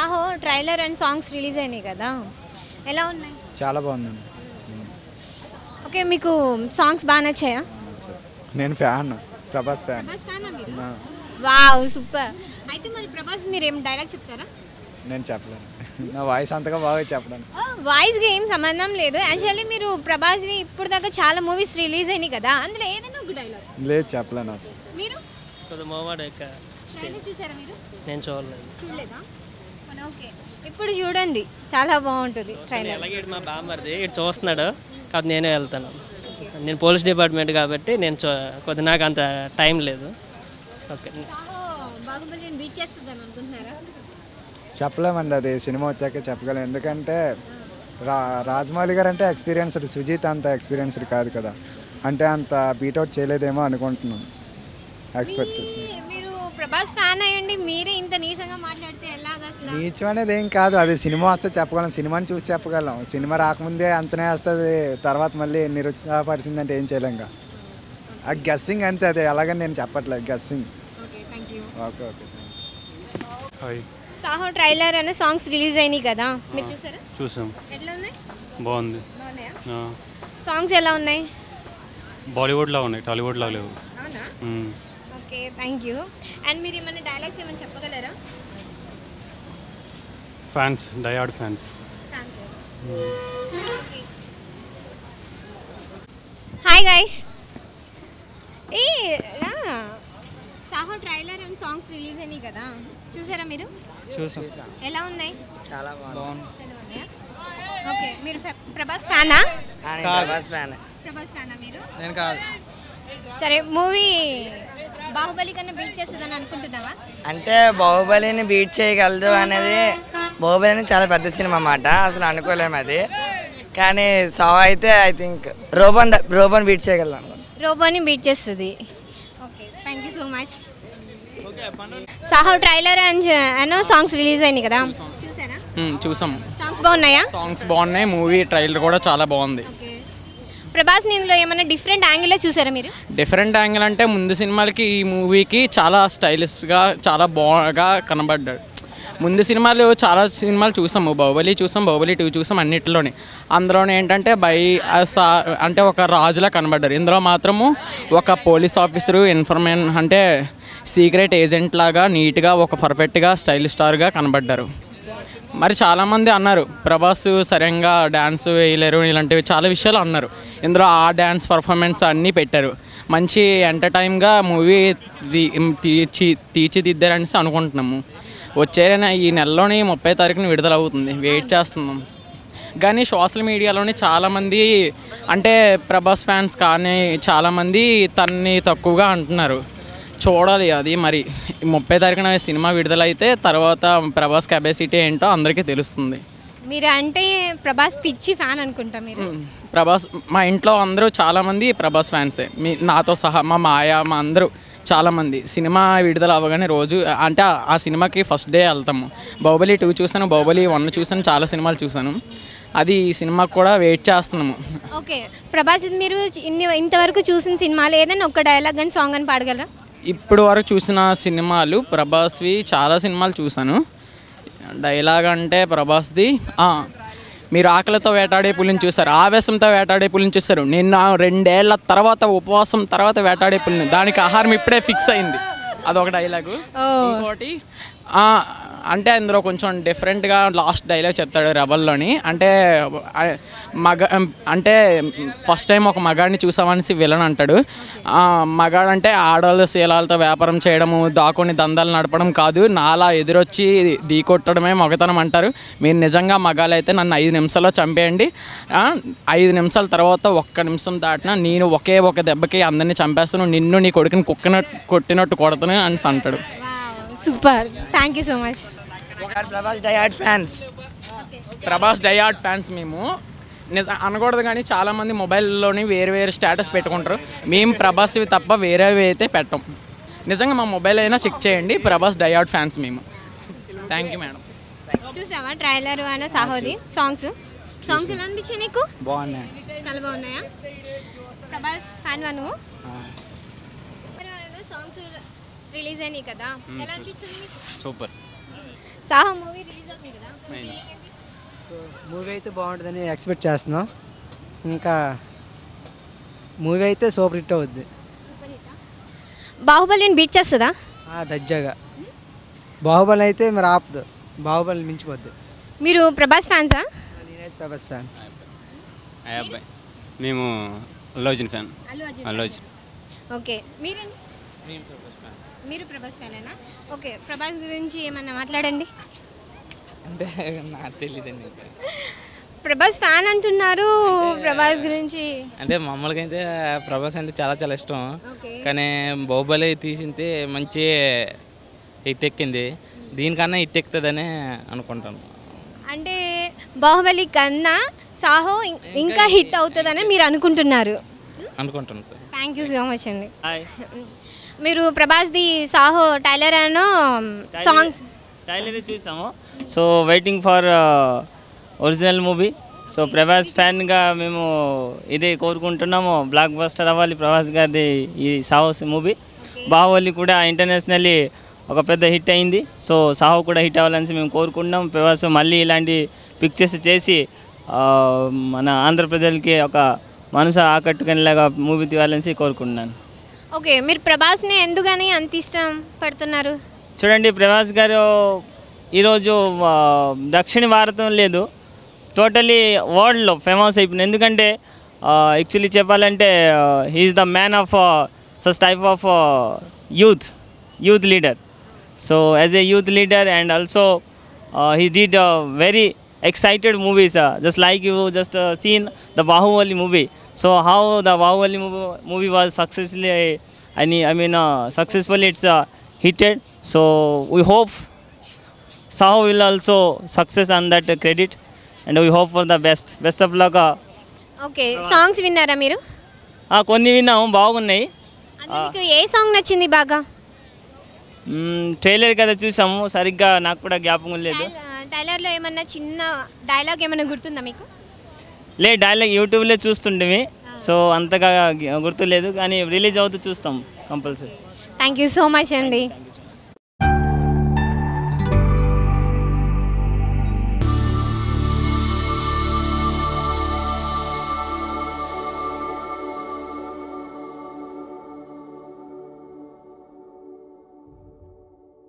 Saaho trailer and songs release అయినాయి కదా ఎలా ఉన్నాయి చాలా బాగుందండి ఓకే మీకు సాంగ్స్ బాగా నచ్చాయా నేను ఫ్యాన్ ప్రభాస్ ఫ్యాన్ ప్రభాస్ ఫ్యానా మీరు ఆ, వావ్ సూపర్ అయితే మరి ప్రభాస్ మీరు ఏం డైలాగ్ చెప్తారా నేను చెప్పలేను నా వాయిస్ అంతగా బాగా చెప్పడానికి వాయిస్గా ఏం సంబంధం లేదు యాక్చువల్లీ మీరు ప్రభాస్వి ఇప్పుడు దాకా చాలా మూవీస్ రిలీజ్ అయినాయి కదా అందులో ఏదైనా ఒక డైలాగ్ లేదు చెప్పలేను అసలు మీరు కొద్దిగా మొహమాట ఎక్క ట్రైలర్ చూసారా మీరు నేను చూడలేదు చూడలేదా మన ఓకే ఇప్పుడు చూడండి చాలా బాగుంటుంది ట్రైలర్ అలాగే ఇటు మా బామ్మర్ది ఇటు చూస్తున్నాడు కాబట్టి నేనే వెళ్తాను నేను పోలీస్ డిపార్ట్మెంట్ కాబట్టి నేను చూ కొద్ది నాకు అంత టైం లేదు ఓకే సాహో బాహుబలి బీట్ చేస్తుందని అనుకుంటున్నారా చెప్పలేమండి అది సినిమా వచ్చాక చెప్పగలం ఎందుకంటే రా రాజమౌళి గారు అంటే ఎక్స్పీరియన్స్డ్ సుజీత్ అంత ఎక్స్పీరియన్స్డ్ కాదు కదా అంటే అంత బీట్అవుట్ చేయలేదేమో అనుకుంటున్నాను ఎక్స్పెక్టేషన్ మీ- మీరు ప్రభాస్ ఫ్యాన్ అయ్యండి మీరే ఇంత నీచంగా మాట్లాడితే ఎలాగ అసలు నీచం అనేది ఏం కాదు అది సినిమా వస్తే చెప్పగలం సినిమాని చూసి చెప్పగలం సినిమా రాకముందే అంతనే వస్తుంది తర్వాత మళ్ళీ నిరుత్సాహపరిచిందంటే ఏం చేయలేం ఇంకా ఆ గెస్సింగ్ అంతే అదే అలాగని నేను చెప్పట్లేదు guessing okay thank you okay okay hi Saaho trailer అనే సాంగ్స్ రిలీజ్ అయినాయి కదా మీరు చూసారా చూసాం ఎట్లా ఉన్నాయి బాగుంది బాగున్నాయా ఆ, సాంగ్స్ ఎలా ఉన్నాయి బాలీవుడ్లో ఉన్నాయి టాలీవుడ్లో లేవు అవునా మ్మ్. ఓకే థ్యాంక్ యూ అండ్ మీరు ఏమైనా డైలాగ్స్ ఏమైనా చెప్పగలరా ఫ్యాన్స్ డయాడ్ ఫ్యాన్స్ హాయ్ గైస్ ఏ రా Saaho trailer and songs release అయినాయి కదా చూసారా మీరు చూసాం ఎలా ఉన్నాయి చాలా బాగుంది చాలా ఉన్నాయా ఓకే మీరు ఫె- ప్రభాస్ ఫ్యానా ప్రభాస్ ఫ్యాన్ ప్రభాస్ ఫ్యానా మీరు నేను కాదు సరే మూవీ బాహుబలి కన్నా బీట్ చేస్తుందని అనుకుంటున్నావా అంటే బాహుబలిని బీట్ చేయగలదు అనేది బాహుబలి అనేది చాలా పెద్ద సినిమా అన్నమాట అసలు అనుకోలేము అది కానీ సావ్ అయితే ఐ థింక్ రోబన్ రోబన్ బీట్ చేయగలం రోబోని బీట్ చేస్తుంది okay thank you so much Saaho trailer and and songs release అయినాయి కదా చూసారా మ్మ్, చూసాం సాంగ్స్ బాగున్నాయా సాంగ్స్ బాగున్నాయి మూవీ ట్రైలర్ కూడా చాలా బాగుంది ఓకే ప్రభాస్ ఇందులో ఏమైనా డిఫరెంట్ యాంగిల్లో చూసారా మీరు డిఫరెంట్ యాంగిల్ అంటే ముందు సినిమాలకి ఈ మూవీకి చాలా స్టైలిష్గా చాలా బాగా కనబడ్డాడు ముందు సినిమాలు చాలా సినిమాలు చూసాము బాహుబలి చూసాం బాహుబలి టూ చూసాం అన్నిటిలోని అందులోనే ఏంటంటే బై ఆ సా- అంటే ఒక రాజులా కనబడ్డారు ఇందులో మాత్రము ఒక పోలీస్ ఆఫీసరు ఇన్ఫర్మేషన్ అంటే సీక్రెట్ ఏజెంట్ లాగా నీట్గా ఒక పర్ఫెక్ట్గా స్టైల్ స్టార్గా కనబడ్డారు మరి చాలామంది అన్నారు ప్రభాస్ సరిగ్గా డ్యాన్స్ వేయలేరు ఇలాంటివి చాలా విషయాలు అన్నారు ఇందులో ఆ డ్యాన్స్ పర్ఫార్మెన్స్ అన్నీ పెట్టారు మంచి ఎంటర్టైన్గా మూవీ తీర్చి తీర్చిదిద్దారనేసి అనుకుంటున్నాము వచ్చే నె- ఈ నెలలోని ముప్పై తారీఖున విడుదల అవుతుంది వెయిట్ చేస్తున్నాం కానీ సోషల్ మీడియాలోని చాలామంది అంటే ప్రభాస్ ఫ్యాన్స్ కానీ చాలామంది తన్ని తక్కువగా అంటున్నారు చూడాలి అది మరి ముప్పై తారీఖున సినిమా విడుదలైతే తర్వాత ప్రభాస్ కెపాసిటీ ఏంటో అందరికీ తెలుస్తుంది మీరు అంటే ప్రభాస్ పిచ్చి ఫ్యాన్ అనుకుంటా మీరు మ్, ప్రభాస్ మా ఇంట్లో అందరూ చాలామంది ప్రభాస్ ఫ్యాన్సే మీ నాతో సహా మా మాయ మా అందరూ చాలామంది సినిమా విడుదల అవ్వగానే రోజు అంటే ఆ- ఆ సినిమాకి ఫస్ట్ డే వెళ్తాము బాహుబలి టూ చూసాను బాహుబలి వన్ చూసాను చాలా సినిమాలు చూసాను అది ఈ సినిమాకి కూడా వెయిట్ చేస్తున్నాము ఓకే ప్రభాస్ ఇది మీరు ఇన్ని ఇంతవరకు చూసిన సినిమాలు ఏదైనా ఒక డైలాగ్ కానీ సాంగ్ అని పాడగలరా ఇప్పుడు వరకు చూసిన సినిమాలు ప్రభాస్వి చాలా సినిమాలు చూశాను డైలాగ్ అంటే ప్రభాస్ది ఆ, మీరు ఆకలితో వేటాడే పులిని చూసారు ఆవేశంతో వేటాడే పులిని చూసారు నిన్న రెండేళ్ల తర్వాత ఉపవాసం తర్వాత వేటాడే పులిని దానికి ఆహారం ఇప్పుడే ఫిక్స్ అయింది అదొక డైలాగు ఇంకోటి ఆ, అంటే అందులో కొంచెం డిఫరెంట్గా లాస్ట్ డైలాగ్ చెప్తాడు రెబల్లోని అంటే ఆ, మగ అంటే ఫస్ట్ టైం ఒక మగాడిని చూసామనేసి విలన్ అంటాడు ఆ, మగాడు అంటే ఆడవాళ్ళ శీలాలతో వ్యాపారం చేయడము దాకొని దందాలు నడపడం కాదు నాలా ఎదురొచ్చి ఢీ కొట్టడమే మగతనం అంటారు మీరు నిజంగా మగాలైతే నన్ను ఐదు నిమిషాల్లో చంపేయండి ఆ, ఐదు నిమిషాల తర్వాత ఒక్క నిమిషం దాటినా నేను ఒకే ఒక దెబ్బకి అందరినీ చంపేస్తాను నిన్ను నీ కొడుకుని కుక్కనట్టు కొట్టినట్టు కొడతాను అని అంటాడు super thank you so much Prabhas డయాడ్ ఫ్యాన్స్ ప్రభాస్ డయాడ్ ఫ్యాన్స్ మేము నిజ అనకూడదు కానీ చాలామంది మొబైల్లోని వేరు వేరు స్టేటస్ పెట్టుకుంటారు మేము ప్రభాస్వి తప్ప వేరేవి అయితే పెట్టం నిజంగా మా మొబైల్ అయినా చెక్ చేయండి ప్రభాస్ డయాడ్ ఫ్యాన్స్ మేము థ్యాంక్ యూ మేడం చూసావా ట్రైలర్ అన్న సాహోది సాంగ్స్ సాంగ్స్ ఎలా అనిపించాయి నీకు బాగున్నాయి చాలా బాగున్నాయా ప్రభాస్ ఫ్యాన్ వా నువ్వు సాంగ్స్ రిలీజ్ అయినాయి కదా ఎలా అనిపిస్తుంది మీకు సూపర్ సాహో మూవీ రిలీజ్ అవుతుంది కదా సో మూవీ అయితే బాగుంటుందని ఎక్స్పెక్ట్ చేస్తున్నాం ఇంకా మూవీ అయితే సూపర్ హిట్ అవుద్ది బాహుబలిని బీట్ చేస్తుందా ఆ, దజ్జాగా బాహుబలి అయితే మరి ఆపదు బాహుబలి మించిపోద్ది మీరు ప్రభాస్ ఫ్యాన్సా నేనైతే ప్రభాస్ ఫ్యాన్ అబ్బాయి మేము అల్లోజన్ ఫ్యాన్ అల్లోజన్ ఓకే మీరండి మీరు ప్రభాస్ ఫ్యానేనా ఓకే ప్రభాస్ గురించి ఏమన్నా మాట్లాడండి అంటే నాకు తెలియదండి ప్రభాస్ ఫ్యాన్ అంటున్నారు ప్రభాస్ గురించి అంటే మామూలుగా అయితే ప్రభాస్ అంటే చాలా చాలా ఇష్టం ఓకే కానీ బాహుబలి తీసింటే మంచి హిట్ ఎక్కింది దీనికన్నా హిట్ ఎక్కుతుందని అనుకుంటాను అంటే బాహుబలి కన్నా సాహో ఇం- ఇంకా హిట్ అవుతుందని మీరు అనుకుంటున్నారు అనుకుంటాను sir thank you so much అండి హాయ్ మీరు ప్రభాస్ది సాహో టైలర్ అనో సాంగ్స్ ట్రైలర్ చూసాము so waiting for original movie so Prabhas ఫ్యాన్గా మేము ఇదే కోరుకుంటున్నాము బ్లాక్ బస్టర్ అవ్వాలి ప్రభాస్ గారిది ఈ సాహోస్ మూవీ బాహుబలి కూడా ఇంటర్నేషనల్లీ ఒక పెద్ద హిట్ అయింది సో సాహో కూడా హిట్ అవ్వాలని మేము కోరుకుంటున్నాం ప్రభాస్ మళ్ళీ ఇలాంటి పిక్చర్స్ చేసి ఆ, మన ఆంధ్ర ప్రజలకి ఒక మనసు ఆకట్టుకునేలాగా మూవీ తీయాలని కోరుకుంటున్నాను ఓకే మీరు ప్రభాస్ని ఎందుకని అంత ఇష్టం పడుతున్నారు చూడండి ప్రభాస్ గారు ఈరోజు ఆ, దక్షిణ భారతం లేదు టోటలీ వరల్డ్లో ఫేమస్ అయిపోయింది ఎందుకంటే యాక్చువల్లీ చెప్పాలంటే he's the man of such type of youth youth leader so as a youth leader and also he did very excited movies just like you just seen the Baahubali movie so how the Baahubali movie movie was successfully అని I mean successfully it's hitted so we hope Saho will also success on that credit and we hope for the best. Best of luck. uh, okay songs విన్నారా మీరు ఆ, కొన్ని విన్నాము బాగున్నాయి అందులో మీకు ఏ song నచ్చింది బాగా ట్రైలర్ కదా చూసాము సరిగ్గా నాకు కూడా జ్ఞాపకం లేదు టైల- టైలర్లో ఏమన్నా చిన్న డైలాగ్ ఏమన్నా గుర్తుందా మీకు లే డైలాగ్ యూట్యూబ్లో చూస్తుండేవి సో అంతగా గి- గుర్తులేదు కానీ రిలీజ్ అవుతూ చూస్తాం compulsory thank you so much అండి